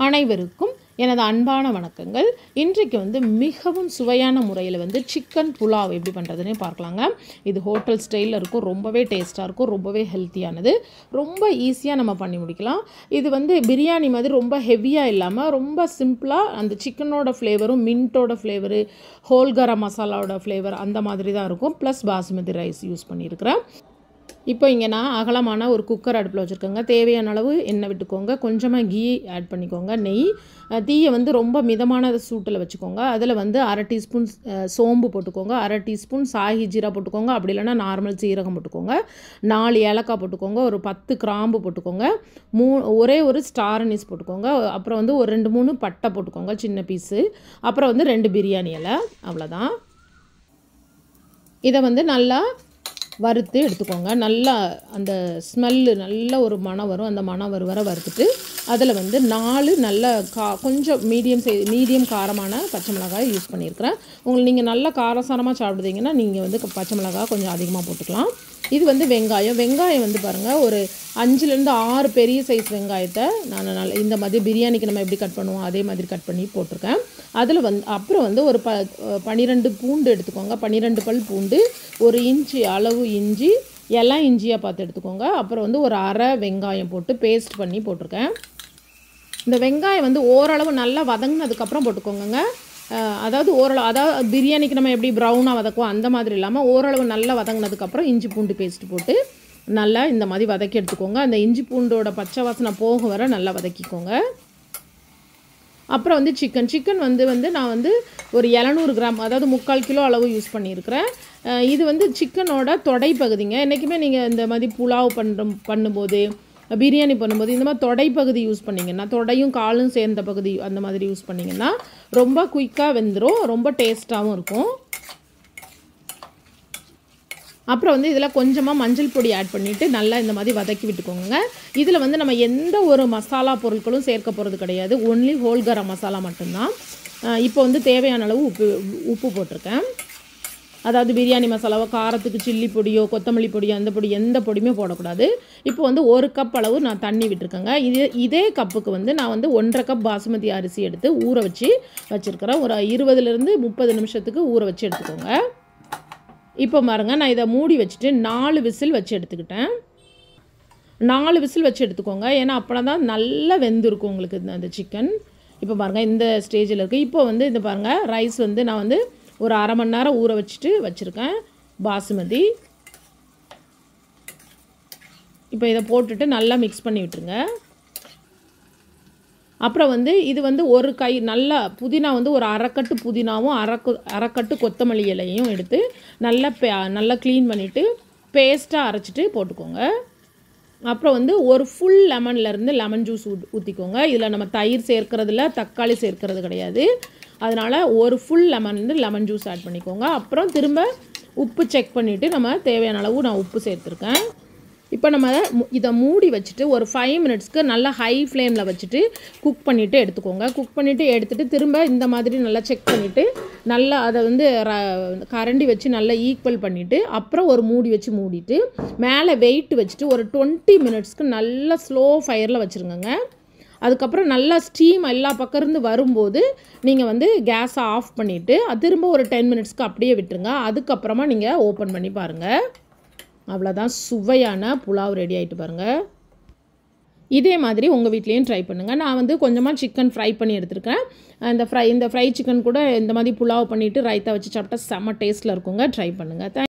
அனைவருக்கும் எனது அன்பான வணக்கங்கள் இன்றைக்கு வந்து மிகவும் சுவையான முறையில் வந்து சிக்கன் புலாவ் எப்படி பண்ணுறதுன்னு பார்க்கலாங்க இது ஹோட்டல் ஸ்டைலில் இருக்கும் ரொம்பவே டேஸ்ட்டாக இருக்கும் ரொம்பவே ஹெல்த்தியானது ரொம்ப ஈஸியாக நம்ம பண்ணி முடிக்கலாம் இது வந்து பிரியாணி மாதிரி ரொம்ப ஹெவியாக இல்லாமல் ரொம்ப சிம்பிளாக அந்த சிக்கனோட ஃப்ளேவரும் மின்ட்டோட ஃப்ளேவரு ஹோல் கரம் மசாலாவோட ஃப்ளேவர் அந்த மாதிரி தான் இருக்கும் ப்ளஸ் பாசுமதி ரைஸ் யூஸ் பண்ணியிருக்கிறேன் இப்போ இங்கே நான் அகலமான ஒரு குக்கர் அடுப்பில் வச்சுருக்கேங்க தேவையான அளவு எண்ணெய் விட்டுக்கோங்க கொஞ்சமாக கீ ஆட் பண்ணிக்கோங்க நெய் அஹ் தீயை வந்து ரொம்ப மிதமான சூட்டில் வச்சுக்கோங்க அதில் வந்து அரை டீஸ்பூன் அஹ், சோம்பு போட்டுக்கோங்க அரை டீஸ்பூன் சாஹி ஜீரா போட்டுக்கோங்க அப்படி இல்லைன்னா நார்மல் சீரகம் போட்டுக்கோங்க நாலு ஏலக்காய் போட்டுக்கோங்க ஒரு பத்து கிராம்பு போட்டுக்கோங்க மூ ஒரே ஒரு ஸ்டார் அனீஸ் போட்டுக்கோங்க அப்புறம் வந்து ஒரு ரெண்டு மூணு பட்டை போட்டுக்கோங்க சின்ன பீஸு அப்புறம் வந்து ரெண்டு பிரியாணி இலை அவ்வளோதான் இதை வந்து நல்லா வறுத்து எடுத்துக்கோங்க நல்லா அந்த ஸ்மெல்லு நல்ல ஒரு மணம் வரும் அந்த மணம் வரும் வர வறுத்துட்டு அதில் வந்து நாலு நல்ல கா கொஞ்சம் மீடியம் சை மீடியம் காரமான பச்சை மிளகாய் யூஸ் பண்ணியிருக்கிறேன் உங்களுக்கு நீங்கள் நல்ல காரசாரமாக சாப்பிடுதீங்கன்னா நீங்கள் வந்து க- பச்சை மிளகாய் கொஞ்சம் அதிகமாக போட்டுக்கலாம் இது வந்து வெங்காயம் வெங்காயம் வந்து பாருங்கள் ஒரு அஞ்சுலேருந்து ஆறு பெரிய சைஸ் வெங்காயத்தை நான் நல்ல இந்த மாதிரி பிரியாணிக்கு நம்ம எப்படி கட் பண்ணுவோம் அதே மாதிரி கட் பண்ணி போட்டிருக்கேன் அதில் வந்து அப்புறம் வந்து ஒரு ப பன்னிரெண்டு பூண்டு எடுத்துக்கோங்க பன்னிரெண்டு பல் பூண்டு ஒரு இன்ச்சு அளவு இஞ்சி எல்லாம் இஞ்சியாக பார்த்து எடுத்துக்கோங்க அப்புறம் வந்து ஒரு அரை வெங்காயம் போட்டு பேஸ்ட் பண்ணி போட்டிருக்கேன் இந்த வெங்காயம் வந்து ஓரளவு நல்லா வதங்கினதுக்கப்புறம் போட்டுக்கோங்கங்க அஹ் அதாவது ஓரளவு அதாவது பிரியாணிக்கு நம்ம எப்படி ப்ரௌனாக வதக்குவோம் அந்த மாதிரி இல்லாமல் ஓரளவு நல்லா வதங்கினதுக்கப்புறம் இஞ்சி பூண்டு பேஸ்ட் போட்டு நல்லா இந்த மாதிரி வதக்கி எடுத்துக்கோங்க அந்த இஞ்சி பூண்டோட பச்சை வாசனை போக வர நல்லா வதக்கிக்கோங்க அப்புறம் வந்து சிக்கன் சிக்கன் வந்து வந்து நான் வந்து ஒரு இரநூறு கிராம் அதாவது முக்கால் கிலோ அளவு யூஸ் பண்ணியிருக்கிறேன் அஹ் இது வந்து சிக்கனோட தொடை பகுதிங்க என்றைக்குமே நீங்கள் இந்த மாதிரி புலாவ் பண்ணுற பண்ணும்போது பிரியாணி பண்ணும்போது இந்த மாதிரி தொடை பகுதி யூஸ் பண்ணிங்கன்னா தொடையும் காலும் சேர்ந்த பகுதி அந்த மாதிரி யூஸ் பண்ணிங்கன்னா ரொம்ப குயிக்காக வெந்துடும் ரொம்ப டேஸ்ட்டாகவும் இருக்கும் அப்புறம் வந்து இதில் கொஞ்சமாக மஞ்சள் பொடி ஆட் பண்ணிவிட்டு நல்லா இந்த மாதிரி வதக்கி விட்டுக்கோங்க இதில் வந்து நம்ம எந்த ஒரு மசாலா பொருட்களும் சேர்க்க போகிறது கிடையாது ஒன்லி ஹோல் கரம் மசாலா மட்டும்தான் அஹ் இப்போ வந்து தேவையான அளவு உப்பு உப்பு போட்டிருக்கேன் அதாவது பிரியாணி மசாலாவோ காரத்துக்கு சில்லி பொடியோ கொத்தமல்லி பொடியோ அந்த பொடி எந்த பொடியுமே போடக்கூடாது இப்போ வந்து ஒரு கப் அளவு நான் தண்ணி விட்டுருக்கேங்க இது இதே கப்புக்கு வந்து நான் வந்து ஒன்றரை கப் பாசுமதி அரிசி எடுத்து ஊற வச்சு வச்சுருக்கிறேன் ஒரு இருபதுலேருந்து முப்பது நிமிஷத்துக்கு ஊற வச்சு எடுத்துக்கோங்க இப்போ பாருங்க நான் இதை மூடி வச்சுட்டு நாலு விசில் வச்சு எடுத்துக்கிட்டேன் நாலு விசில் வச்சு எடுத்துக்கோங்க ஏன்னா அப்போனா தான் நல்லா வெந்திருக்கும் உங்களுக்கு இந்த- அந்த சிக்கன் இப்போ பாருங்கள் இந்த ஸ்டேஜில் இருக்குது இப்போ வந்து இந்த பாருங்கள் ரைஸ் வந்து நான் வந்து ஒரு அரை மணி நேரம் ஊற வச்சுட்டு வச்சுருக்கேன் பாசுமதி இப்போ இதை போட்டுட்டு நல்லா மிக்ஸ் பண்ணி விட்டுருங்க அப்புறம் வந்து இது வந்து ஒரு கை நல்லா புதினா வந்து ஒரு அரைக்கட்டு புதினாவும் அரைக்கு அரைக்கட்டு கொத்தமல்லி இலையும் எடுத்து நல்லா பே நல்லா க்ளீன் பண்ணிவிட்டு பேஸ்ட்டாக அரைச்சிட்டு போட்டுக்கோங்க அப்புறம் வந்து ஒரு ஃபுல் லெமன்லேருந்து லெமன் ஜூஸ் ஊத் ஊற்றிக்கோங்க இதில் நம்ம தயிர் சேர்க்கறதில்ல தக்காளி சேர்க்கறது கிடையாது அதனால் ஒரு ஃபுல் லெமன் வந்து லெமன் ஜூஸ் ஆட் பண்ணிக்கோங்க அப்புறம் திரும்ப உப்பு செக் பண்ணிவிட்டு நம்ம தேவையான அளவு நான் உப்பு சேர்த்துருக்கேன் இப்போ நம்ம மு- இதை மூடி வச்சுட்டு ஒரு ஃபைவ் மினிட்ஸ்க்கு நல்லா ஹை ஃப்ளேமில் வச்சுட்டு குக் பண்ணிவிட்டு எடுத்துக்கோங்க குக் பண்ணிவிட்டு எடுத்துகிட்டு திரும்ப இந்த மாதிரி நல்லா செக் பண்ணிவிட்டு நல்லா அதை வந்து ர- கரண்டி வச்சு நல்லா ஈக்குவல் பண்ணிவிட்டு அப்புறம் ஒரு மூடி வச்சு மூடிட்டு மேலே வெயிட் வச்சுட்டு ஒரு டுவெண்ட்டி மினிட்ஸ்க்கு நல்லா ஸ்லோ ஃபயரில் வச்சுருங்கங்க அதுக்கப்புறம் நல்லா ஸ்டீம் எல்லா பக்கம் இருந்து வரும்போது நீங்கள் வந்து கேஸை ஆஃப் பண்ணிவிட்டு திரும்ப ஒரு டென் மினிட்ஸ்க்கு அப்படியே விட்டுருங்க அதுக்கப்புறமா நீங்கள் ஓப்பன் பண்ணி பாருங்கள் அவ்வளோதான் சுவையான புலாவ் ரெடி ஆகிட்டு பாருங்கள் இதே மாதிரி உங்கள் வீட்லேயும் ட்ரை பண்ணுங்கள் நான் வந்து கொஞ்சமாக சிக்கன் ஃப்ரை பண்ணி எடுத்திருக்கேன் இந்த ஃப்ரை இந்த ஃப்ரை சிக்கன் கூட இந்த மாதிரி புலாவ் பண்ணிவிட்டு ரைத்தா வச்சு சாப்பிட்டா செம்ம டேஸ்ட்டில் இருக்குங்க ட்ரை பண்ணுங்கள்